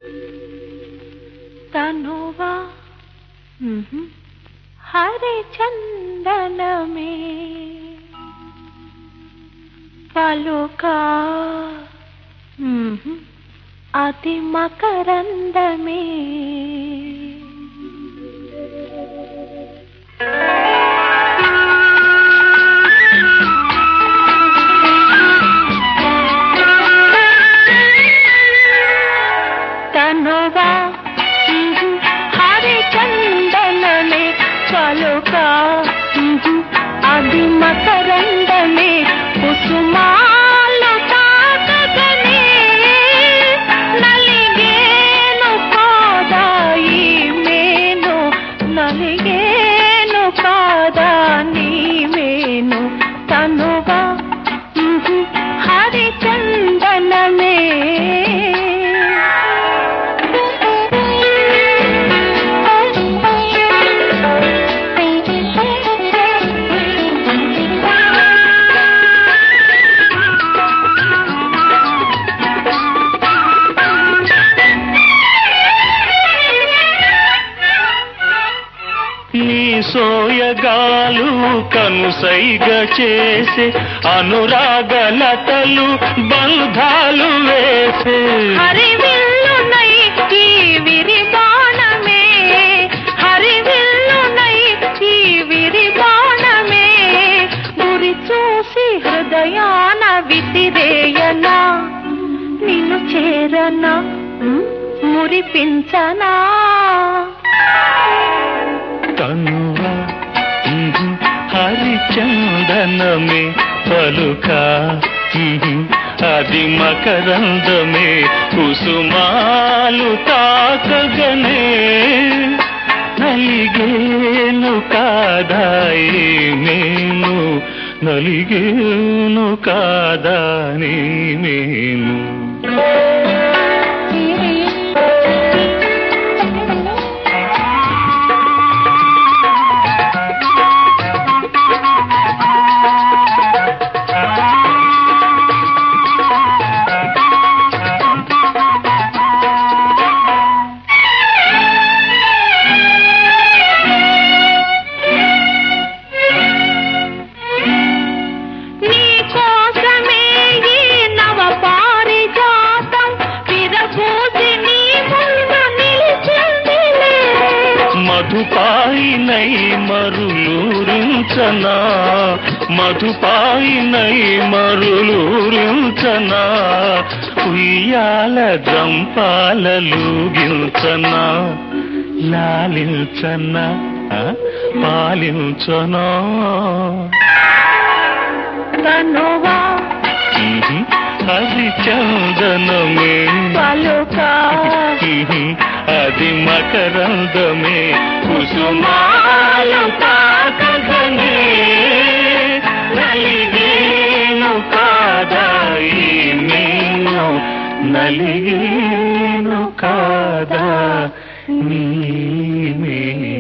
తనువా హరిచందనమే పలుకా అతి మకరందమే తనువా హరిచందనమే పలుకా అది మకరందమే కుసుమాలు తాకగనే నలిగేను కాదాయి మేను నలిగేను కాదా నీ మేను తనుగా హరిచందనమే నీ సోయగాలు కనుసైగ చేసే అనురాగలతలు బంధాలు వేసే హరివిల్లునై ఈ విరిబాణమే హరివిల్లునై ఈ విరిబాణమే గురి చూసి హృదయాన విసిరేయనా నిన్ను చేరనా మురిపించనా తనువా ఉహు, హరిచందనమే పలుక ఉహు, అది మకరందమే కుసుమాలు తాకగనే నలిగేను కాదాయి మేము నలిగేను కాదా నీ మేము నీ కోసమే ఈ నవ పారిజాతం విరబూసి నీ ముందు నిలిచిందిలే మధుపాయినై మరులూరించనా మధుపాయినై మరులూరించనా ఉయ్యాల జంపాలూగించనా లాలించనా ఆ, పాలించనా తనువా ఉహు, అది చందనమే పలుకా అది మకరందమే కుసుమాలు తాకగనే నలిగేను కాదాయి నేను నలిగేను కాదా నీ